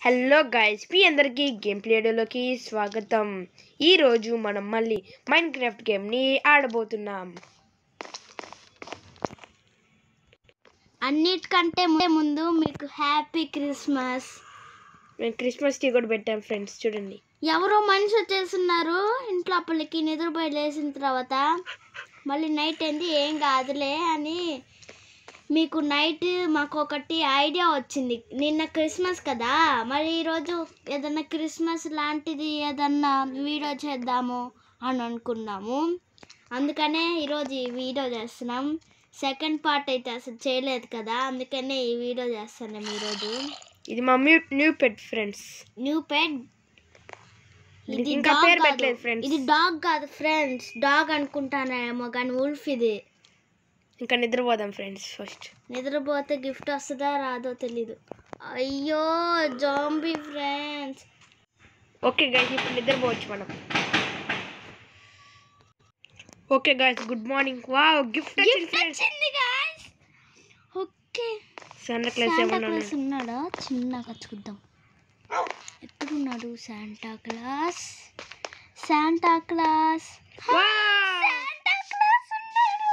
Hello guys మీ అందరికీ game ప్లేడోలోకి స్వాగతం ఈరోజు మనం మళ్ళీ మైండ్ క్రాఫ్ట్ గేమ్ని ఆడబోతున్నాం అన్నిటికంటే ము- ముందు మీకు హ్యాపీ క్రిస్మస్ మేము క్రిస్మస్ టీ కూడా పెట్టాం ఫ్రెండ్స్ చూడండి ఎవరో మనిషి వచ్చేస్తున్నారు ఇంట్లో అప్పటికి నిద్రపోయి లేచిన తర్వాత మళ్ళీ నైట్ ఏంది ఏం కాదులే అని మీకు నైట్ మాకు ఒకటి ఐడియా వచ్చింది నిన్న క్రిస్మస్ కదా మరి ఈరోజు ఏదన్నా క్రిస్మస్ లాంటిది ఏదన్నా వీడియో చేద్దాము అని అనుకున్నాము అందుకనే ఈరోజు ఈ వీడియో చేస్తున్నాం సెకండ్ పార్ట్ అయితే అసలు చేయలేదు కదా అందుకనే ఈ వీడియో చేస్తున్నాం ఈరోజు ఇది మా new new pet friends new pet దీనికి ఇంకా dog పేరు కాదు. పెట్టలేదు ఫ్రెండ్స్ ఇది డాగ్ కాదు ఫ్రెండ్స్ డాగ్ అనుకుంటానేమో కానీ ఉల్ఫ్ ఇది ఇంకా నిద్రపోదాం ఫ్రెండ్స్ ఫస్ట్ నిద్రపోతే గిఫ్ట్ వస్తుందా రాదో తెలీదు అయ్యో జాంబీ ఫ్రెండ్స్ ఓకే గైస్ ఇప్పుడు నిద్రపోవచ్చు మనం okay guys good morning wow gift వచ్చింది ఫ్రెండ్స్ వచ్చింది గాయ్స్ ఓకే సన్న క్లాస్ శాంటా ఏమన్నా క్లాస్ ఉన్నాడా చిన్నగా చూద్దాం ఎక్కడున్నాడు Santa Claus Santa Claus wow Santa Claus ఉన్నాడు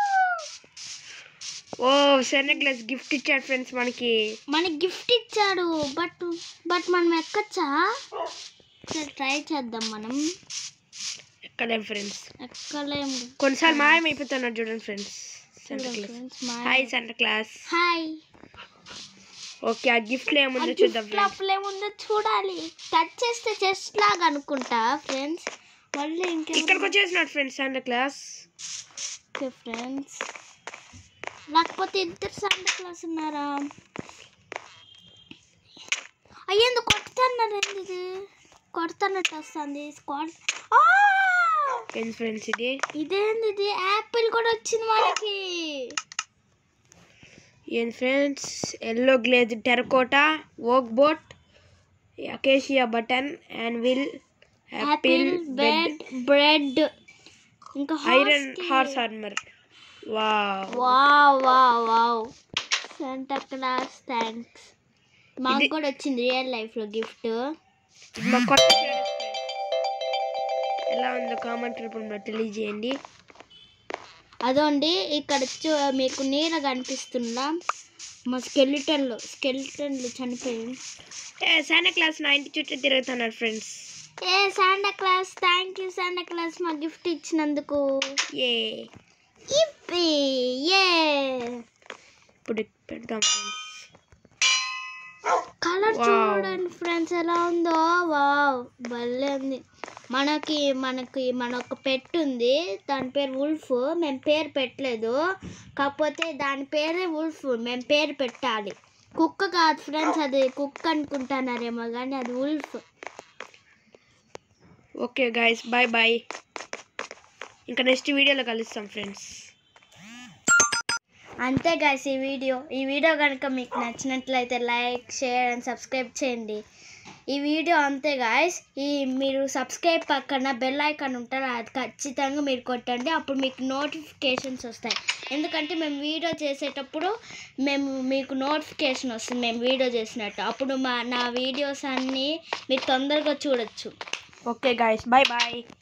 ఓ సన్న క్లాస్ గిఫ్ట్ ఇచ్చాడు ఫ్రెండ్స్ మనకి మనకి గిఫ్ట్ ఇచ్చాడు బట్ బట్ మనం ఎక్కచ్చా ట్రై చేద్దాం మనం ఎక్కలేం ఫ్రెండ్స్ ఎక్కలేము కొన్నిసార్లు మాయమైపోతున్నాడు చూడండి ఫ్రెండ్స్ సెంటర్ క్లాస్ ఫ్రెండ్స్ మా hi Santa Claus hi okay ఆ గిఫ్ట్లు ఏముందో చూద్దాం ఫ్రెండ్స్ లోపల ఏముందో చూడాలి టచ్ చేస్తే చెస్ట్ లాగా అనుకుంటా ఫ్రెండ్స్ మళ్ళీ ఇంకే ఇక్కడికి వచ్చేసినాడు ఫ్రెండ్స్ సెంటర్ క్లాస్ ఫ్రెండ్స్ లేకపోతే ఇద్దరు సండే క్లాస్ ఉన్నారా అయ్యేందుకు కొడుతున్నారు ఏంది ఇది కొడుతున్నట్టు వస్తుంది స్క్వాడ్ ఏం ఫ్రెండ్స్ ఇది ఇదేంది ఇది యాపిల్ కూడా వచ్చింది మనకి ఏం friends yellow glaze terracotta oak boat acacia button and will apple apple bed bed bread ఇంకా iron horse armour wow wow wow wow Santa Claus thanks మాకు కూడా వచ్చింది రియల్ లైఫ్లో గిఫ్ట్ ఇది మా కొత్త ప్రోడక్ట్ ఫ్రెండ్స్ ఎలా ఉందో కామెంట్ రూపంలో తెలియజేయండి అదోండి ఇక్కడ చూ మీకు నీడ కనిపిస్తుందా మా స్కెలిటన్లు స్కెలిటన్లు చనిపోయి ఏ శానా క్లాస్ నా ఇంటి చుట్టూ తిరుగుతున్నాడు ఫ్రెండ్స్ ఏ Santa Claus thank you Santa Claus మా గిఫ్ట్ ఇచ్చినందుకు ఏ ఇప్పి ఏ ఇప్పుడు పెడతాం ఫ్రెండ్స్ కలర్ Wow. చూడండి ఫ్రెండ్స్ ఎలా ఉందో వావ్ భలే ఉంది మనకి మనకి మన ఒక పెట్ ఉంది దాని పేరు ఉల్ఫ్ మేము పేరు పెట్టలేదు కాకపోతే దాని పేరే ఉల్ఫ్ మేము పేరు పెట్టాలి కుక్క కాదు ఫ్రెండ్స్ అది కుక్క అనుకుంటున్నారేమో కానీ అది wolf okay guys bye bye ఇంకా నెక్స్ట్ వీడియోలో కలుస్తాం ఫ్రెండ్స్ అంతే గాయస్ ఈ వీడియో ఈ వీడియో కనుక మీకు నచ్చినట్లయితే లైక్ షేర్ అండ్ సబ్స్క్రైబ్ చేయండి ఈ వీడియో అంతే గాయస్ ఈ మీరు సబ్స్క్రైబ్ పక్కన బెల్ ఐకాన్ ఉంటుంది అది ఖచ్చితంగా మీరు కొట్టండి అప్పుడు మీకు నోటిఫికేషన్స్ వస్తాయి ఎందుకంటే మేము వీడియో చేసేటప్పుడు మేము మీకు నోటిఫికేషన్ వస్తుంది మేము వీడియో చేసినట్టు అప్పుడు మా నా వీడియోస్ అన్నీ మీరు తొందరగా చూడొచ్చు ఓకే గాయస్ బాయ్ బాయ్